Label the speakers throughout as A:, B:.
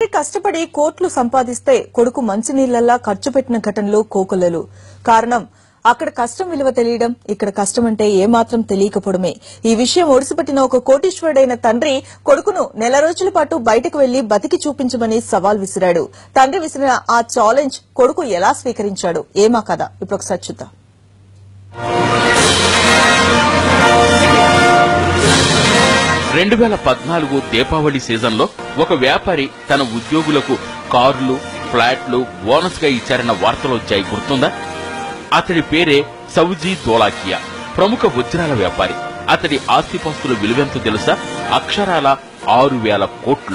A: కష్టపడి కోట్లు సంపాదిస్తే కొడుకు మంచినీళ్లలా ఖర్చు పెట్టిన ఘటనలు కోకొల్లలు కారణం అక్కడ కష్టం విలువ తెలియడం ఇక్కడ కష్టం అంటే ఏమాత్రం తెలియకపోవడమే ఈ విషయం ఒడిసిపట్టిన ఒక కోటీశ్వరుడైన తండ్రి కొడుకును నెల రోజుల పాటు బయటకు వెళ్లి బతికి చూపించమని సవాల్ విసిరాడు తండ్రి విసిరిన ఆ ఛాలెంజ్ కొడుకు ఎలా స్వీకరించాడు ఏమా కదా ఇప్పుడు ఒకసారి చూద్దాం
B: రెండు వేల పద్నాలుగు దీపావళి సీజన్లో ఒక వ్యాపారి తన ఉద్యోగులకు కార్లు ఫ్లాట్లు బోనస్ గా ఇచ్చారన్న వార్తలు వచ్చాయి గుర్తుందా అతడి పేరే సౌజీ దోలాకియా ప్రముఖ వజ్రాల వ్యాపారి అతడి ఆస్తిపాస్తుల విలువెంతో తెలుసా అక్షరాల ఆరు వేల కోట్లు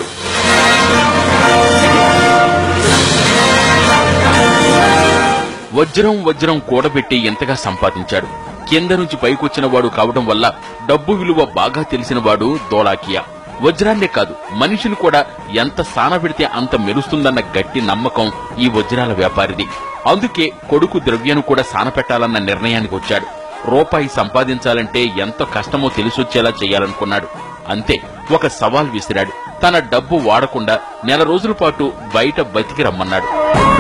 B: వజ్రం వజ్రం కూడబెట్టి ఎంతగా సంపాదించాడు కింద నుంచి పైకొచ్చిన వాడు కావడం వల్ల డబ్బు విలువ బాగా తెలిసిన వాడు దోలాకియా వజ్రాన్నే కాదు మనిషిని కూడా ఎంత సానబెడితే అంత మెరుస్తుందన్న గట్టి నమ్మకం ఈ వజ్రాల వ్యాపారిది అందుకే కొడుకు ద్రవ్యను కూడా సానపెట్టాలన్న నిర్ణయానికి వచ్చాడు రూపాయి సంపాదించాలంటే ఎంత కష్టమో తెలిసొచ్చేలా చేయాలనుకున్నాడు అంతే ఒక సవాల్ విసిరాడు తన డబ్బు వాడకుండా నెల రోజుల పాటు బయట బతికి రమ్మన్నాడు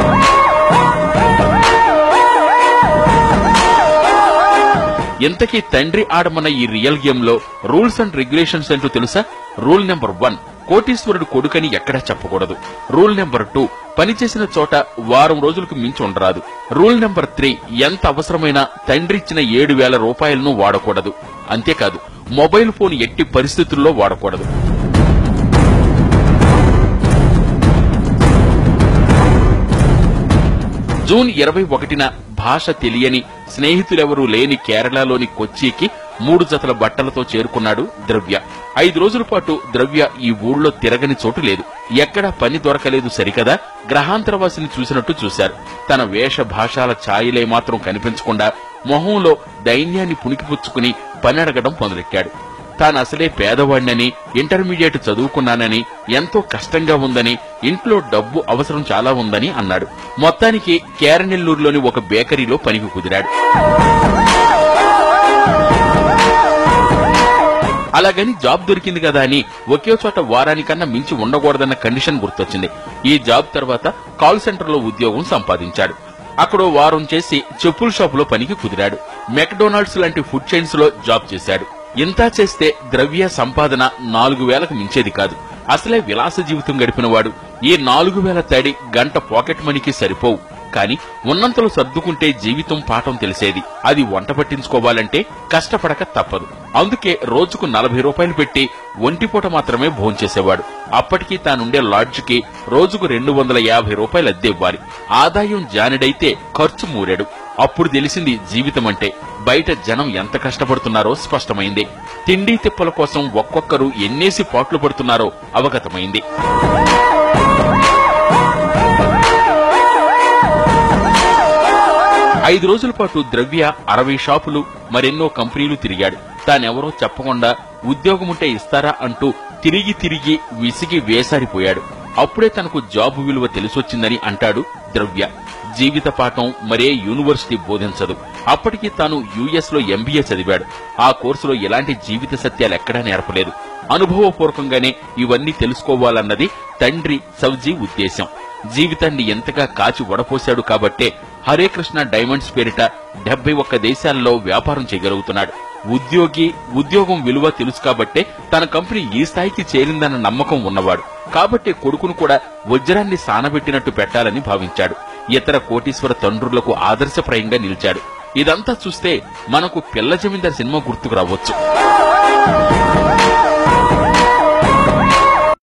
B: ఇంతకీ తండ్రి ఆడమన్న ఈ రియల్ గేమ్ లో రూల్స్ అండ్ రెగ్యులేషన్స్ ఏంటో తెలుసా రూల్ నెంబర్ వన్ కోటీశ్వరుడు కొడుకని ఎక్కడా చెప్పకూడదు రూల్ నెంబర్ టూ పనిచేసిన చోట వారం రోజులకు మించి ఉండరాదు రూల్ నెంబర్ త్రీ ఎంత అవసరమైనా తండ్రి ఇచ్చిన ఏడు వేల రూపాయలను వాడకూడదు అంతేకాదు మొబైల్ ఫోన్ ఎట్టి పరిస్థితుల్లో వాడకూడదు జూన్ ఇరవై ఒకటిన భాష తెలియని స్నేహితులెవరూ లేని కేరళలోని కొచ్చికి మూడు జతల బట్టలతో చేరుకున్నాడు ద్రవ్య ఐదు రోజుల పాటు ద్రవ్య ఈ ఊళ్ళో తిరగని చోటు లేదు ఎక్కడా పని దొరకలేదు సరికదా గ్రహాంతరవాసిని చూసినట్టు చూశారు తన వేష భాషాల ఛాయలే మాత్రం కనిపించకుండా మొహంలో దైన్యాన్ని పుణికిపుచ్చుకుని పని అడగడం మొదలెట్టాడు తాను అసలే పేదవాడినని ఇంటర్మీడియట్ చదువుకున్నానని ఎంతో కష్టంగా ఉందని ఇంట్లో డబ్బు అవసరం చాలా ఉందని అన్నాడు మొత్తానికి కేరనెల్లూరులోని ఒక బేకరీలో పనికి కుదిరాడు అలాగని జాబ్ దొరికింది కదా అని ఒకే చోట వారానికన్నా మించి ఉండకూడదన్న కండిషన్ గుర్తొచ్చింది ఈ జాబ్ తర్వాత కాల్ సెంటర్లో ఉద్యోగం సంపాదించాడు అక్కడో వారం చేసి చెప్పుల షాపులో పనికి కుదిరాడు మెక్డొనాల్డ్స్ లాంటి ఫుడ్ చైన్స్ లో జాబ్ చేశాడు ఇంతా చేస్తే ద్రవ్య సంపాదన నాలుగు వేలకు మించేది కాదు అసలే విలాస జీవితం గడిపినవాడు ఈ నాలుగు వేల తడి గంట పాకెట్ మనీకి సరిపోవు కాని ఉన్నంతలో సర్దుకుంటే జీవితం పాఠం తెలిసేది అది వంట పట్టించుకోవాలంటే కష్టపడక తప్పదు అందుకే రోజుకు నలభై రూపాయలు పెట్టి ఒంటిపూట మాత్రమే భోంచేసేవాడు అప్పటికి తానుండే లాడ్జ్కి రోజుకు రెండు వందల యాభై రూపాయలు అద్దె ఇవ్వాలి ఆదాయం జానెడైతే ఖర్చు మూరాడు అప్పుడు తెలిసింది జీవితం అంటే బయట జనం ఎంత కష్టపడుతున్నారో స్పష్టమైంది తిండి తిప్పల కోసం ఒక్కొక్కరు ఎన్నేసి పాట్లు పడుతున్నారో అవగతమైంది ఐదు రోజుల పాటు ద్రవ్య అరవై షాపులు మరెన్నో కంపెనీలు తిరిగాడు తానెవరో చెప్పకుండా ఉద్యోగముంటే ఇస్తారా అంటూ తిరిగి తిరిగి విసిగి వేసారిపోయాడు అప్పుడే తనకు జాబ్ విలువ తెలిసొచ్చిందని అంటాడు ద్రవ్య జీవిత పాఠం మరే యూనివర్సిటీ బోధించదు అప్పటికి తాను యుఎస్ లో ఎంబీఏ చదివాడు ఆ కోర్సులో ఎలాంటి జీవిత సత్యాలు ఎక్కడా నేర్పలేదు అనుభవపూర్వకంగానే ఇవన్నీ తెలుసుకోవాలన్నది తండ్రి సౌజీ ఉద్దేశం జీవితాన్ని ఎంతగా కాచి వడపోశాడు కాబట్టే హరే కృష్ణ డైమండ్స్ పేరిట డెబ్బై ఒక్క దేశాల్లో వ్యాపారం చేయగలుగుతున్నాడు ఉద్యోగి ఉద్యోగం విలువ తెలుసు కాబట్టే తన కంపెనీ ఈ స్థాయికి చేరిందన్న నమ్మకం ఉన్నవాడు కాబట్టి కొడుకును కూడా వజ్రాన్ని సానబెట్టినట్టు పెట్టాలని భావించాడు ఇతర కోటీశ్వర తండ్రులకు ఆదర్శప్రాయంగా నిలిచాడు ఇదంతా చూస్తే మనకు పిల్ల జమీందార్ సినిమా గుర్తుకు రావచ్చు